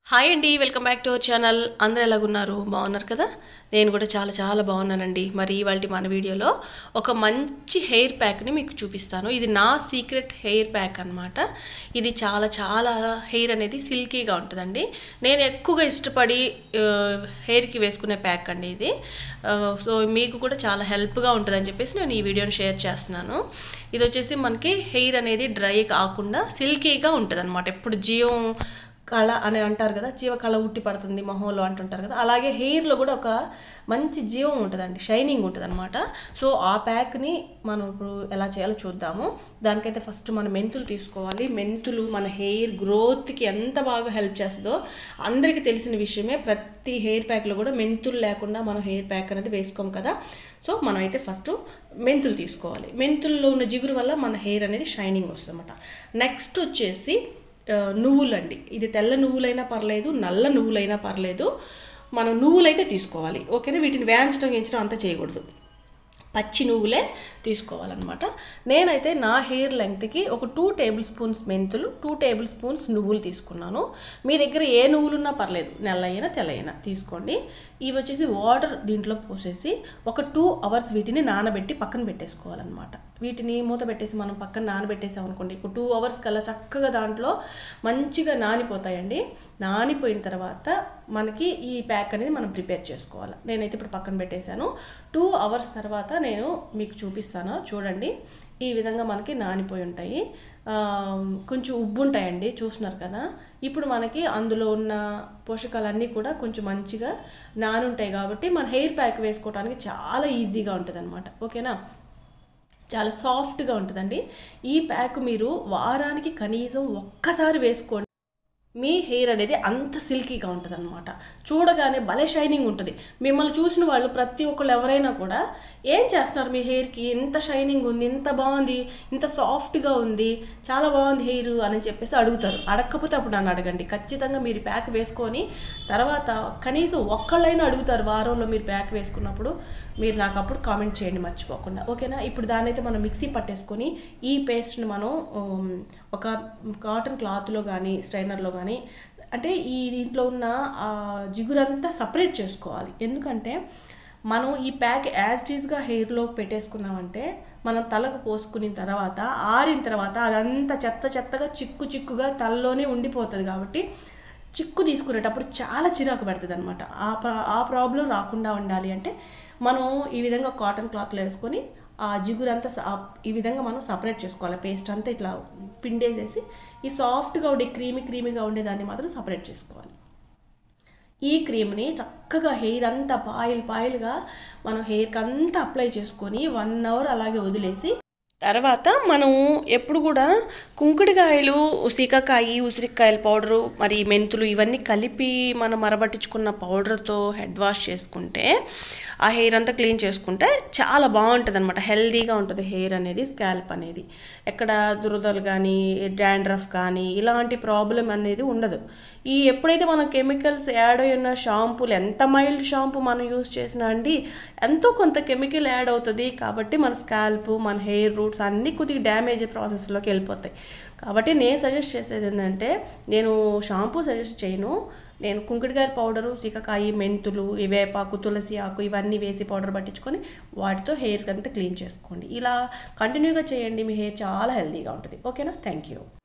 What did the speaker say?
hi అండి welcome back to our channel అందరూ ఎలాగున్నారు బాగున్నారు కదా నేను కూడా చాలా చాలా బాగున్నానండి మరి ఇవాళ మన వీడియోలో ఒక మంచి హెయిర్ ప్యాక్ని మీకు చూపిస్తాను ఇది నా సీక్రెట్ హెయిర్ ప్యాక్ అన్నమాట ఇది చాలా చాలా హెయిర్ అనేది సిల్కీగా ఉంటుందండి నేను ఎక్కువగా ఇష్టపడి ఆ, హెయిర్కి వేసుకునే ప్యాక్ అండి ఇది ఆ, సో మీకు కూడా చాలా హెల్ప్గా ఉంటుందని చెప్పేసి నేను ఈ వీడియోని షేర్ చేస్తున్నాను ఇది వచ్చేసి మనకి హెయిర్ అనేది డ్రై కాకుండా సిల్కీగా ఉంటుంది అనమాట ఎప్పుడు జీవం కళ అని అంటారు కదా జీవ కళ ఉట్టి పడుతుంది మొహంలో అంటుంటారు కదా అలాగే హెయిర్లో కూడా ఒక మంచి జీవం ఉంటుందండి షైనింగ్ ఉంటుంది అనమాట సో ఆ ప్యాక్ని మనం ఇప్పుడు ఎలా చేయాలో చూద్దాము దానికైతే ఫస్ట్ మనం మెంతులు తీసుకోవాలి మెంతులు మన హెయిర్ గ్రోత్కి ఎంత బాగా హెల్ప్ చేస్తుందో అందరికీ తెలిసిన విషయమే ప్రతి హెయిర్ ప్యాక్లో కూడా మెంతులు లేకుండా మనం హెయిర్ ప్యాక్ అనేది వేసుకోం కదా సో మనం అయితే ఫస్ట్ మెంతులు తీసుకోవాలి మెంతుల్లో ఉన్న జిగురు వల్ల మన హెయిర్ అనేది షైనింగ్ వస్తుంది నెక్స్ట్ వచ్చేసి ఆ, నువ్వులండి ఇది తెల్ల నువ్వులైనా పర్లేదు నల్ల నువ్వులైనా పర్లేదు మనం నువ్వులైతే తీసుకోవాలి ఓకేనా వీటిని వేయించడం వేయించడం అంతా చేయకూడదు పచ్చి నువ్వులే తీసుకోవాలన్నమాట నేనైతే నా హెయిర్ లెంగ్త్కి ఒక టూ టేబుల్ స్పూన్స్ మెంతులు టూ టేబుల్ స్పూన్స్ నువ్వులు తీసుకున్నాను మీ దగ్గర ఏ నువ్వులు ఉన్నా పర్లేదు నల్లయినా తెల్లయినా తీసుకోండి ఇవి వచ్చేసి వాటర్ దీంట్లో పోసేసి ఒక టూ అవర్స్ వీటిని నానబెట్టి పక్కన పెట్టేసుకోవాలన్నమాట వీటిని మూత పెట్టేసి మనం పక్కన నానబెట్టేసాం అనుకోండి ఒక టూ అవర్స్ కల్లా చక్కగా దాంట్లో మంచిగా నానిపోతాయండి నానిపోయిన తర్వాత మనకి ఈ ప్యాక్ అనేది మనం ప్రిపేర్ చేసుకోవాలి నేనైతే ఇప్పుడు పక్కన పెట్టేశాను టూ అవర్స్ తర్వాత నేను మీకు చూపిస్తాను చూడండి ఈ విధంగా మనకి నానిపోయి ఉంటాయి ఆ, కొంచెం ఉబ్బు ఉంటాయండి చూస్తున్నారు కదా ఇప్పుడు మనకి అందులో ఉన్న పోషకాలన్నీ కూడా కొంచెం మంచిగా నానుంటాయి కాబట్టి మన హెయిర్ ప్యాక్ వేసుకోవడానికి చాలా ఈజీగా ఉంటుంది ఓకేనా చాలా సాఫ్ట్గా ఉంటుందండి ఈ ప్యాక్ మీరు వారానికి కనీసం ఒక్కసారి వేసుకోండి మీ హెయిర్ అనేది అంత సిల్కీగా ఉంటుంది అనమాట చూడగానే భలే షైనింగ్ ఉంటుంది మిమ్మల్ని చూసిన వాళ్ళు ప్రతి ఒక్కళ్ళు ఎవరైనా కూడా ఏం చేస్తున్నారు మీ హెయిర్కి ఇంత షైనింగ్ ఉంది ఇంత బాగుంది ఇంత సాఫ్ట్గా ఉంది చాలా బాగుంది హెయిర్ అని చెప్పేసి అడుగుతారు అడగకపోతే అప్పుడు నన్ను అడగండి ఖచ్చితంగా మీరు ప్యాక్ వేసుకొని తర్వాత కనీసం ఒక్కళ్ళైనా అడుగుతారు వారంలో మీరు ప్యాక్ వేసుకున్నప్పుడు మీరు నాకు అప్పుడు కామెంట్ చేయండి మర్చిపోకుండా ఓకేనా ఇప్పుడు దాన్ని అయితే మనం మిక్సీ పట్టేసుకొని ఈ పేస్ట్ని మనం ఉమ్, ఒక కాటన్ క్లాత్లో కానీ స్ట్రైనర్లో కానీ అంటే ఈ దీంట్లో ఉన్న ఆ జిగురంతా సపరేట్ చేసుకోవాలి ఎందుకంటే మనం ఈ ప్యాక్ యాజ్ టీజ్గా హెయిర్లో పెట్టేసుకున్నామంటే మనం తలకు పోసుకున్న తర్వాత ఆరిన తర్వాత అదంతా చెత్త చెత్తగా చిక్కు చిక్కుగా తలలోనే ఉండిపోతుంది కాబట్టి చిక్కు తీసుకునేటప్పుడు చాలా చిరాకు పెడుతుంది అనమాట ఆ ప్రా- ఆ ప్రాబ్లం రాకుండా ఉండాలి అంటే మనం ఈ విధంగా కాటన్ క్లాత్లో వేసుకొని ఆ జిగురంతా స- ఆ- ఈ విధంగా మనం సపరేట్ చేసుకోవాలి పేస్ట్ అంతా ఇట్లా పిండేసేసి ఈ సాఫ్ట్గా ఉండే క్రీమీ క్రీమీగా ఉండేదాన్ని మాత్రం సపరేట్ చేసుకోవాలి ఈ క్రీమ్ని చక్కగా హెయిర్ అంతా పాయిల్ పాయిల్గా మనం హెయిర్కి అంతా అప్లై చేసుకొని వన్ అవర్ అలాగే వదిలేసి తర్వాత మనం ఎప్పుడు కూడా కుంకుడుకాయలు సీకాకాయ ఉసిరికాయల పౌడరు మరి మెంతులు ఇవన్నీ కలిపి మనం మరబట్టించుకున్న పౌడర్తో హెడ్ వాష్ చేసుకుంటే ఆ హెయిర్ అంతా క్లీన్ చేసుకుంటే చాలా బాగుంటుంది అనమాట హెల్దీగా ఉంటుంది హెయిర్ అనేది స్కాల్ప్ అనేది ఎక్కడ దురదలు కానీ డాండ్రఫ్ కానీ ఇలాంటి ప్రాబ్లం అనేది ఉండదు ఈ ఎప్పుడైతే మనం కెమికల్స్ యాడ్ అయి ఉన్న షాంపూలు ఎంత మైల్డ్ షాంపూ మనం యూస్ చేసినా అండి ఎంతో కొంత కెమికల్ యాడ్ అవుతుంది కాబట్టి మన స్కాల్ప్ మన హెయిర్ రూట్స్ అన్నీ కొద్దిగా డ్యామేజ్ ప్రాసెస్లోకి వెళ్ళిపోతాయి కాబట్టి నేను సజెస్ట్ చేసేది ఏంటంటే నేను షాంపూ సజెస్ట్ చేయను నేను కుంకుడుగాయ పౌడరు సీకకాయ మెంతులు ఈ వేపాకు తులసి ఆకు ఇవన్నీ వేసి పౌడర్ పట్టించుకొని వాటితో హెయిర్ అంతా క్లీన్ చేసుకోండి ఇలా కంటిన్యూగా చేయండి మీ హెయిర్ చాలా హెల్తీగా ఉంటుంది ఓకేనా థ్యాంక్ యూ